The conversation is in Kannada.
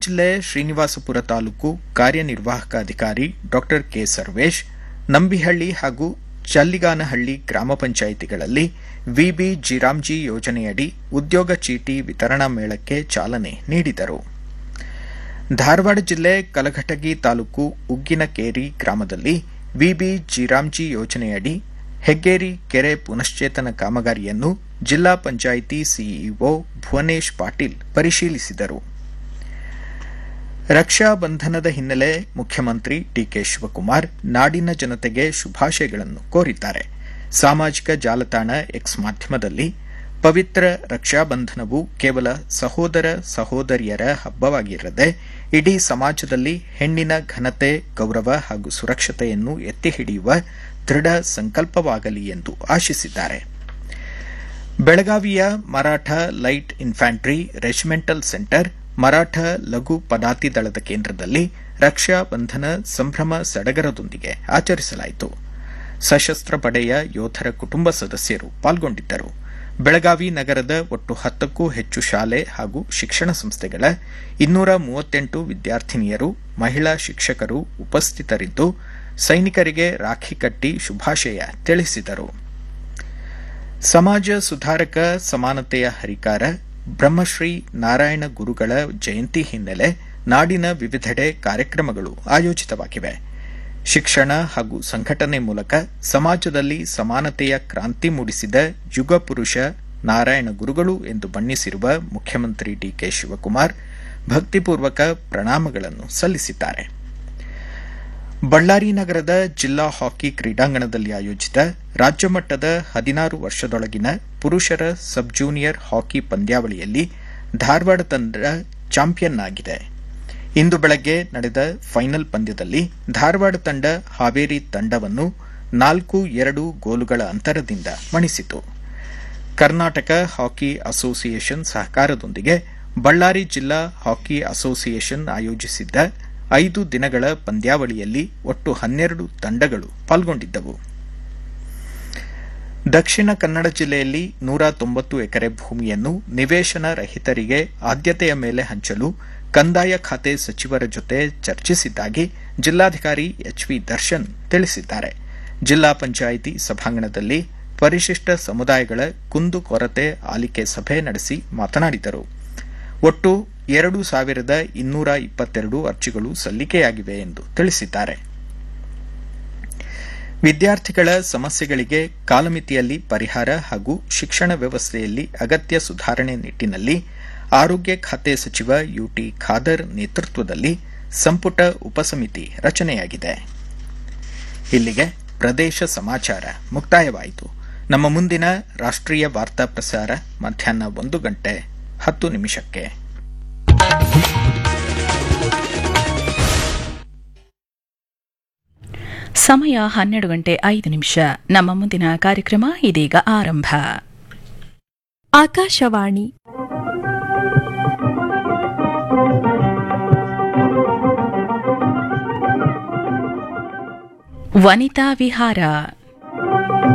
ಜಿಲ್ಲೆ ಶ್ರೀನಿವಾಸಪುರ ತಾಲೂಕು ಕಾರ್ಯನಿರ್ವಾಹಕ ಅಧಿಕಾರಿ ಡಾ ಕೆ ಸರ್ವೇಶ್ ನಂಬಿಹಳ್ಳಿ ಹಾಗೂ ಚಲ್ಲಿಗಾನಹಳ್ಳಿ ಗ್ರಾಮ ಪಂಚಾಯಿತಿಗಳಲ್ಲಿ ವಿಬಿ ಜಿರಾಮ್ಜಿ ಯೋಜನೆಯಡಿ ಉದ್ಯೋಗ ಚೀಟಿ ವಿತರಣಾ ಮೇಳಕ್ಕೆ ಚಾಲನೆ ನೀಡಿದರು ಧಾರವಾಡ ಜಿಲ್ಲೆ ಕಲಘಟಗಿ ತಾಲೂಕು ಉಗ್ಗಿನಕೇರಿ ಗ್ರಾಮದಲ್ಲಿ ವಿಬಿ ಜಿರಾಮ್ಜಿ ಯೋಜನೆಯಡಿ ಹೆಗ್ಗೇರಿ ಕೆರೆ ಪುನಶ್ಚೇತನ ಕಾಮಗಾರಿಯನ್ನು ಜಿಲ್ಲಾ ಪಂಚಾಯಿತಿ ಸಿಇಒ ಭುವನೇಶ್ ಪಾಟೀಲ್ ಪರಿಶೀಲಿಸಿದರು ರಕ್ಷಾ ಬಂಧನದ ಹಿನ್ನೆಲೆ ಮುಖ್ಯಮಂತ್ರಿ ಡಿಕೆ ಶಿವಕುಮಾರ್ ನಾಡಿನ ಜನತೆಗೆ ಶುಭಾಶಯಗಳನ್ನು ಕೋರಿದ್ದಾರೆ ಸಾಮಾಜಿಕ ಜಾಲತಾಣ ಎಕ್ಸ್ ಮಾಧ್ಯಮದಲ್ಲಿ ಪವಿತ್ರ ರಕ್ಷಾಬಂಧನವು ಕೇವಲ ಸಹೋದರ ಸಹೋದರಿಯರ ಹಬ್ಬವಾಗಿರದೆ ಇಡೀ ಸಮಾಜದಲ್ಲಿ ಹೆಣ್ಣಿನ ಘನತೆ ಗೌರವ ಹಾಗೂ ಸುರಕ್ಷತೆಯನ್ನು ಎತ್ತಿ ಹಿಡಿಯುವ ದೃಢ ಸಂಕಲ್ಪವಾಗಲಿ ಎಂದು ಆಶಿಸಿದ್ದಾರೆ ಬೆಳಗಾವಿಯ Maratha light infantry regimental centre Maratha ಲಘು ಪದಾತಿ ದಳದ ಕೇಂದ್ರದಲ್ಲಿ ರಕ್ಷಾ ಬಂಧನ ಸಂಭ್ರಮ ಸಡಗರದೊಂದಿಗೆ ಆಚರಿಸಲಾಯಿತು ಸಶಸ್ತ್ರ ಪಡೆಯ ಯೋಧರ ಕುಟುಂಬ ಸದಸ್ಯರು ಪಾಲ್ಗೊಂಡಿದ್ದರು ಬೆಳಗಾವಿ ನಗರದ ಒಟ್ಟು ಹತ್ತಕ್ಕೂ ಹೆಚ್ಚು ಶಾಲೆ ಹಾಗೂ ಶಿಕ್ಷಣ ಸಂಸ್ಥೆಗಳ ಇನ್ನೂರ ಮೂವತ್ತೆಂಟು ವಿದ್ಯಾರ್ಥಿನಿಯರು ಮಹಿಳಾ ಶಿಕ್ಷಕರು ಉಪಸ್ಥಿತರಿದ್ದು ಸೈನಿಕರಿಗೆ ರಾಖಿ ಕಟ್ಟಿ ಶುಭಾಶಯ ತಿಳಿಸಿದರು ಸಮಾಜ ಸುಧಾರಕ ಸಮಾನತೆಯ ಹರಿಕಾರ ಬ್ರಹ್ಮಶ್ರೀ ನಾರಾಯಣ ಗುರುಗಳ ಜಯಂತಿ ಹಿನ್ನೆಲೆ ನಾಡಿನ ವಿವಿಧೆಡೆ ಕಾರ್ಯಕ್ರಮಗಳು ಆಯೋಜಿತವಾಗಿವೆ ಶಿಕ್ಷಣ ಹಾಗೂ ಸಂಘಟನೆ ಮೂಲಕ ಸಮಾಜದಲ್ಲಿ ಸಮಾನತೆಯ ಕ್ರಾಂತಿ ಮೂಡಿಸಿದ ಯುಗ ಪುರುಷ ನಾರಾಯಣ ಗುರುಗಳು ಎಂದು ಬಣ್ಣಿಸಿರುವ ಮುಖ್ಯಮಂತ್ರಿ ಡಿಕೆ ಶಿವಕುಮಾರ್ ಭಕ್ತಿಪೂರ್ವಕ ಪ್ರಣಾಮಗಳನ್ನು ಸಲ್ಲಿಸಿದ್ದಾರೆ ಬಳ್ಳಾರಿ ನಗರದ ಜಿಲ್ಲಾ ಹಾಕಿ ಕ್ರೀಡಾಂಗಣದಲ್ಲಿ ಆಯೋಜಿತ ರಾಜ್ಯಮಟ್ಟದ ಹದಿನಾರು ವರ್ಷದೊಳಗಿನ ಪುರುಷರ ಸಬ್ ಜೂನಿಯರ್ ಹಾಕಿ ಪಂದ್ಯಾವಳಿಯಲ್ಲಿ ಧಾರವಾಡ ತಂಡ ಚಾಂಪಿಯನ್ ಆಗಿದೆ ಇಂದು ಬೆಳಗ್ಗೆ ನಡೆದ ಫೈನಲ್ ಪಂದ್ಯದಲ್ಲಿ ಧಾರವಾಡ ತಂಡ ಹಾವೇರಿ ತಂಡವನ್ನು ನಾಲ್ಕು ಎರಡು ಗೋಲುಗಳ ಅಂತರದಿಂದ ಮಣಿಸಿತು ಕರ್ನಾಟಕ ಹಾಕಿ ಅಸೋಸಿಯೇಷನ್ ಸಹಕಾರದೊಂದಿಗೆ ಬಳ್ಳಾರಿ ಜಿಲ್ಲಾ ಹಾಕಿ ಅಸೋಸಿಯೇಷನ್ ಆಯೋಜಿಸಿದ್ದ ಐದು ದಿನಗಳ ಪಂದ್ಯಾವಳಿಯಲ್ಲಿ ಒಟ್ಟು ಹನ್ನೆರಡು ತಂಡಗಳು ಪಾಲ್ಗೊಂಡಿದ್ದವು ದಕ್ಷಿಣ ಕನ್ನಡ ಜಿಲ್ಲೆಯಲ್ಲಿ ನೂರ ತೊಂಬತ್ತು ಎಕರೆ ಭೂಮಿಯನ್ನು ನಿವೇಶನ ರಹಿತರಿಗೆ ಆದ್ಯತೆಯ ಮೇಲೆ ಹಂಚಲು ಕಂದಾಯ ಖಾತೆ ಸಚಿವರ ಜೊತೆ ಚರ್ಚಿಸಿದ್ದಾಗಿ ಜಿಲ್ಲಾಧಿಕಾರಿ ಎಚ್ವಿ ದರ್ಶನ್ ತಿಳಿಸಿದ್ದಾರೆ ಜಿಲ್ಲಾ ಪಂಚಾಯಿತಿ ಸಭಾಂಗಣದಲ್ಲಿ ಪರಿಶಿಷ್ಟ ಸಮುದಾಯಗಳ ಕುಂದು ಕೊರತೆ ಆಲಿಕೆ ಸಭೆ ನಡೆಸಿ ಮಾತನಾಡಿದರು ಒಟ್ಟು ಎರಡು ಸಾವಿರದ ಇನ್ನೂರ ಇಪ್ಪತ್ತೆರಡು ಅರ್ಜಿಗಳು ಸಲ್ಲಿಕೆಯಾಗಿವೆ ಎಂದು ತಿಳಿಸಿದ್ದಾರೆ ವಿದ್ಯಾರ್ಥಿಗಳ ಸಮಸ್ಯೆಗಳಿಗೆ ಕಾಲಮಿತಿಯಲ್ಲಿ ಪರಿಹಾರ ಹಾಗೂ ಶಿಕ್ಷಣ ವ್ಯವಸ್ಥೆಯಲ್ಲಿ ಅಗತ್ಯ ಸುಧಾರಣೆ ನಿಟ್ಟಿನಲ್ಲಿ ಆರೋಗ್ಯ ಖಾತೆ ಸಚಿವ ಯುಟಿ ಖಾದರ್ ನೇತೃತ್ವದಲ್ಲಿ ಸಂಪುಟ ಉಪಸಮಿತಿ ರಚನೆಯಾಗಿದೆ ಇಲ್ಲಿಗೆ ಪ್ರದೇಶ ಸಮಾಚಾರ ಮುಕ್ತಾಯವಾಯಿತು ನಮ್ಮ ಮುಂದಿನ ರಾಷ್ಟ್ರೀಯ ವಾರ್ತಾ ಪ್ರಸಾರ ಮಧ್ಯಾಹ್ನ ಒಂದು ಗಂಟೆ ಹತ್ತು ನಿಮಿಷಕ್ಕೆ ಸಮಯ ಹನ್ನೆರಡು ಗಂಟೆ ಐದು ನಿಮಿಷ ನಮ್ಮ ಮುಂದಿನ ಕಾರ್ಯಕ್ರಮ ಇದೀಗ ಆರಂಭ ಆಕಾಶವಾಣಿ ವನಿತಾ ವಿಹಾರ